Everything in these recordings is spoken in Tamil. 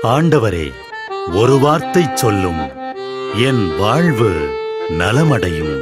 ஆண்டவரே ஒரு வார்த்தை சொல்லும் என் வாழ்வு நலமடையும்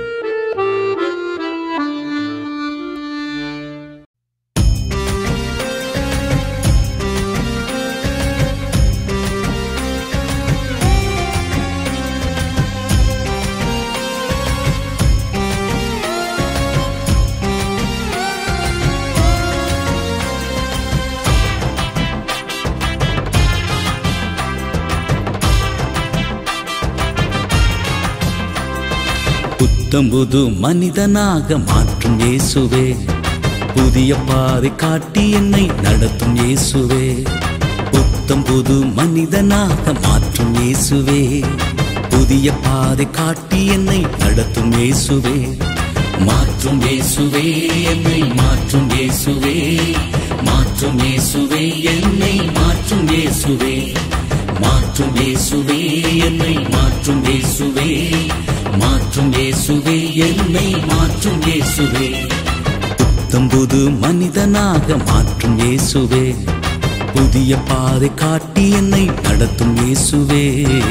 புத்தம்புது மனிதனாக மாற்றும் இயேசுவே புதிய பாதை காட்டி என்னை நடத்தும் இயேசுவே புத்தம்புது மனிதனாக மாற்றும் இயேசுவே புதிய பாதை காட்டி என்னை நடத்தும் இயேசுவே மாற்றும் இயேசுவே என்னை மாற்றும் இயேசுவே மாற்றும் இயேசுவே என்னை மாற்றும் இயேசுவே மாற்றும் இயேசுவே என்னை மாற்றும் இயேசுவே மாற்றும் இயேசுவே என்னை மாற்றும் இயேசுவே புத்தம்புது மனிதனாக மாற்றும் இயேசுவே புதிய பாதை காட்டி என்னை நடத்தும் இயேசுவே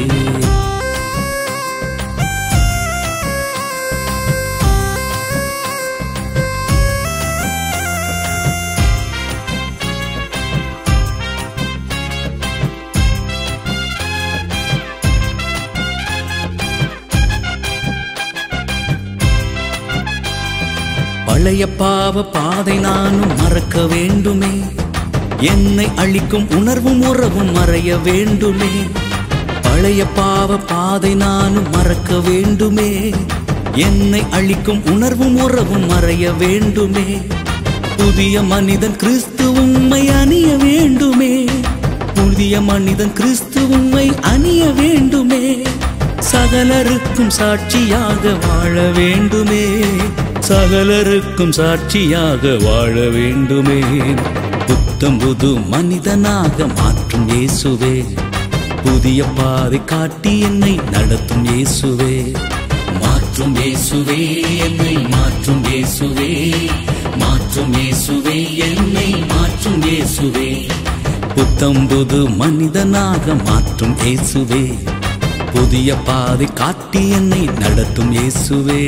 பழைய பாவ பாதை நானும் மறக்க வேண்டுமே என்னை அழிக்கும் உணர்வும் உறவும் மறைய வேண்டுமே பழைய பாவ பாதை நானும் மறக்க வேண்டுமே என்னை அழிக்கும் உணர்வும் உறவும் மறைய வேண்டுமே புதிய மனிதன் கிறிஸ்து உண்மை அணிய வேண்டுமே புதிய மனிதன் கிறிஸ்து உண்மை அணிய வேண்டுமே சகலருக்கும் சாட்சியாக வாழ வேண்டுமே சகலருக்கும் சாட்சியாக வாழ வேண்டுமே புத்தம் புது மனிதனாக மாற்றும் இயேசுவே புதிய பாதை காட்டி என்னை நடத்தும் இயேசுவே மாற்றும் இயேசுவே என்னை மாற்றும் இயேசுவே மாற்றும் இயேசுவே என்னை மாற்றும் இயேசுவே புத்தம் புது மனிதனாக மாற்றும் இயேசுவே புதிய பாதை காட்டி என்னை நடத்தும் இயேசுவே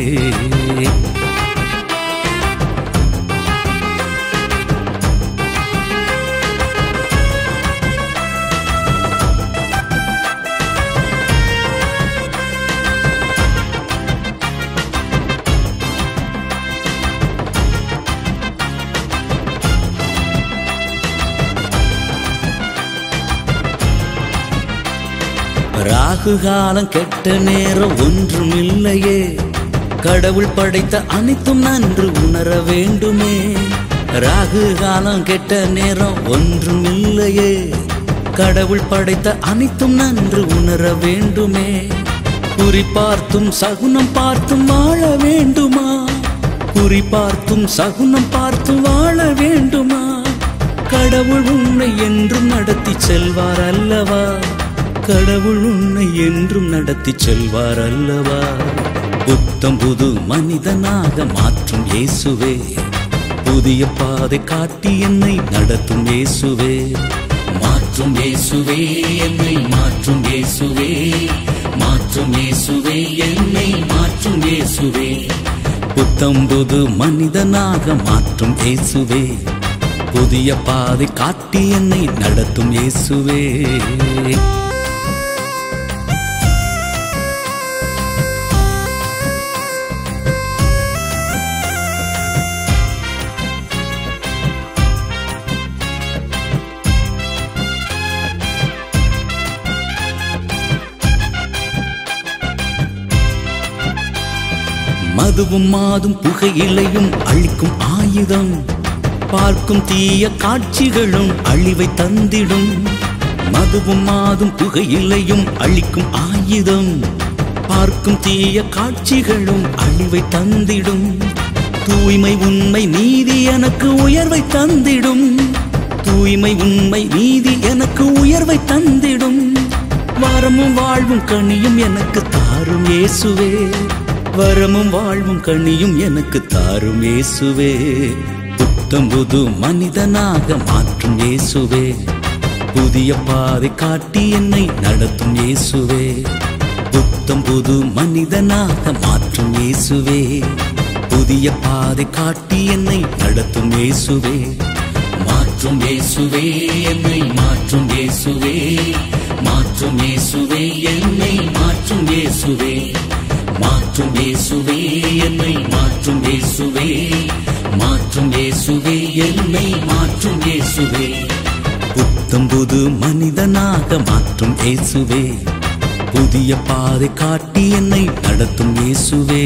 ராகு காலம் கெட்ட நேரம் ஒன்றும் இல்லையே கடவுள் படைத்த அனைத்தும் நன்று உணர வேண்டுமே ராகு காலம் கெட்ட நேரம் ஒன்றும் இல்லையே கடவுள் படைத்த அனைத்தும் நன்று உணர வேண்டுமே குறி பார்த்தும் சகுனம் பார்த்தும் வாழ வேண்டுமா குறி பார்த்தும் சகுனம் பார்த்தும் வாழ வேண்டுமா கடவுள் உன்னை என்றும் நடத்தி செல்வார் அல்லவா கடவுள் உன்னை என்றும் நடத்தி செல்வார் அல்லவா புத்தம் புது மனிதனாக மாற்றும் இயேசுவே புதிய பாதை காட்டி என்னை நடத்தும் இயேசுவே மாற்றும் இயேசுவே என்னை மாற்றும் இயேசுவே மாற்றும் இயேசுவே என்னை மாற்றும் இயேசுவே புத்தம் புது மனிதனாக மாற்றும் இயேசுவே புதிய பாதை காட்டி என்னை நடத்தும் இயேசுவே மதுவும் மாதும் புகையிலையும் அழிக்கும் ஆயுதம் பார்க்கும் தீய காட்சிகளும் அழிவை தந்திடும் மதுவும் மாதும் புகையிலையும் அழிக்கும் ஆயுதம் பார்க்கும் தீய காட்சிகளும் அழிவை தந்திடும் தூய்மை உண்மை நீதி எனக்கு உயர்வை தந்திடும் தூய்மை உண்மை நீதி எனக்கு உயர்வை தந்திடும் வரமும் வாழ்வும் கனியும் எனக்கு தாரும் இயேசுவே வரமும் வாழ்வும் கனியும் எனக்கு தாரும் இயேசுவே புத்தம் புது மனிதனாக மாற்றும் இயேசுவே புதிய பாதை காட்டி என்னை நடத்தும் இயேசுவே புத்தம் புது மனிதனாக மாற்றும் இயேசுவே புதிய பாதை காட்டி என்னை நடத்தும் இயேசுவே மாற்றும் இயேசுவே என்னை மாற்றும் இயேசுவே மாற்றும் இயேசுவே என்னை மாற்றும் இயேசுவே மாற்றும் இயேசுவே என்னை மாற்றும் இயேசுவே மாற்றும் இயேசுவே என்னை மாற்றும் இயேசுவே புத்தம் புது மனிதனாக மாற்றும் இயேசுவே புதிய பாதை காட்டி என்னை நடத்தும் இயேசுவே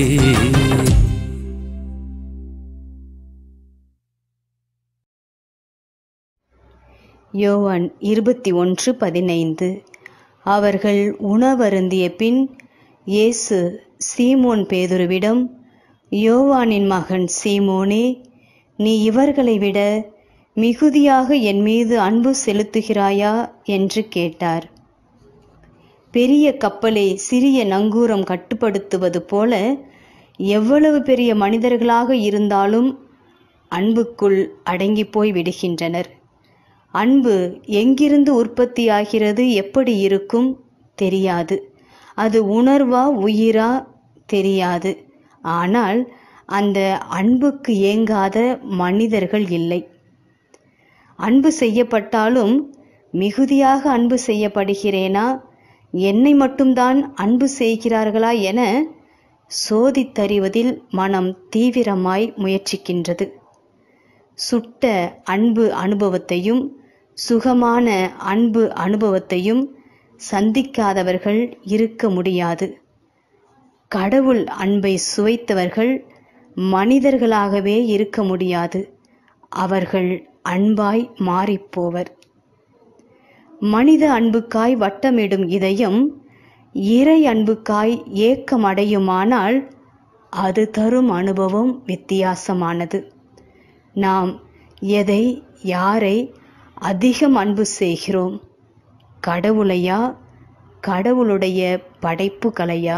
யோவான் இருபத்தி ஒன்று பதினைந்து அவர்கள் உணவருந்திய பின் இயேசு சீமோன் பேதுருவிடம் யோவானின் மகன் சீமோனே நீ இவர்களை விட மிகுதியாக என் மீது அன்பு செலுத்துகிறாயா என்று கேட்டார் பெரிய கப்பலை சிறிய நங்கூரம் கட்டுப்படுத்துவது போல எவ்வளவு பெரிய மனிதர்களாக இருந்தாலும் அன்புக்குள் அடங்கி போய் விடுகின்றனர் அன்பு எங்கிருந்து உற்பத்தியாகிறது எப்படி இருக்கும் தெரியாது அது உணர்வா உயிரா தெரியாது ஆனால் அந்த அன்புக்கு ஏங்காத மனிதர்கள் இல்லை அன்பு செய்யப்பட்டாலும் மிகுதியாக அன்பு செய்யப்படுகிறேனா என்னை மட்டும்தான் அன்பு செய்கிறார்களா என சோதித்தறிவதில் மனம் தீவிரமாய் முயற்சிக்கின்றது சுட்ட அன்பு அனுபவத்தையும் சுகமான அன்பு அனுபவத்தையும் சந்திக்காதவர்கள் இருக்க முடியாது கடவுள் அன்பை சுவைத்தவர்கள் மனிதர்களாகவே இருக்க முடியாது அவர்கள் அன்பாய் மாறிப்போவர் மனித அன்புக்காய் வட்டமிடும் இதயம் இறை அன்புக்காய் ஏக்கமடையுமானால் அது தரும் அனுபவம் வித்தியாசமானது நாம் எதை யாரை அதிகம் அன்பு செய்கிறோம் கடவுளையா கடவுளுடைய படைப்புகளையா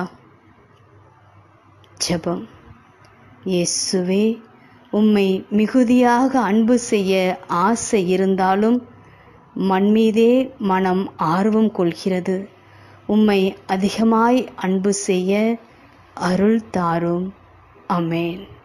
ஜெபம் இயேசுவே உம்மை மிகுதியாக அன்பு செய்ய ஆசை இருந்தாலும் மண்மீதே மனம் ஆர்வம் கொள்கிறது உம்மை அதிகமாய் அன்பு செய்ய அருள் தாரும் அமேன்